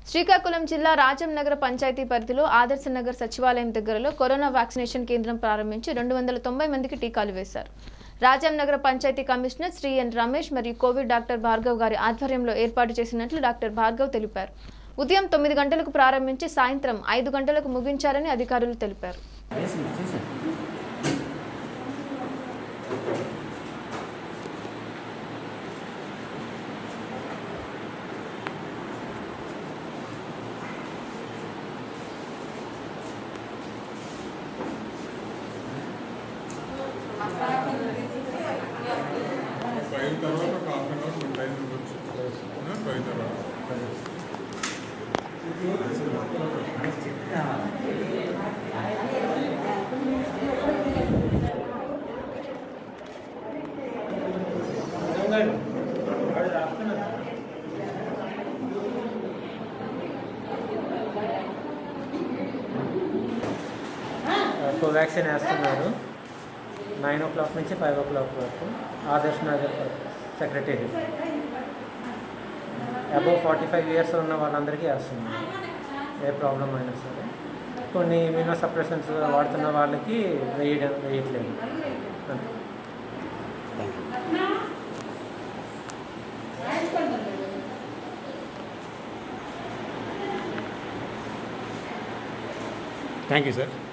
శ్రీకాకుళం జిల్లా రాజం నగర పంచాయతీ పరిధిలో ఆదర్శ నగర్ సచివాలయం దగ్గరలో కరోనా వ్యాక్సినేషన్ కేంద్రం ప్రారంభించి రెండు వందల తొంభై మందికి టీకాలు వేశారు రాజం నగర పంచాయతీ కమిషనర్ శ్రీ ఎన్ రమేష్ మరియు కోవిడ్ డాక్టర్ భార్గవ్ గారి ఆధ్వర్యంలో ఏర్పాటు చేసినట్లు డాక్టర్ భార్గవ్ తెలిపారు ఉదయం తొమ్మిది గంటలకు ప్రారంభించి సాయంత్రం ఐదు గంటలకు ముగించారని అధికారులు తెలిపారు ఫైవ్ తర్వాత ఒక హాఫ్ అన్ అవర్ టైం ఉండొచ్చు ఫైవ్ తర్వాత కోవాక్సిన్ వేస్తున్నారు నైన్ ఓ క్లాక్ నుంచి ఫైవ్ ఓ క్లాక్ వరకు Adarsh Nagar secretary above forty five years ఉన్న వాళ్ళందరికీ వేస్తున్నారు ఏ ప్రాబ్లం అయినా సరే కొన్ని ఇమ్యూనో సప్రెషన్స్ వాడుతున్న వాళ్ళకి వేయడం వేయట్లేదు అంతే థ్యాంక్ యూ సార్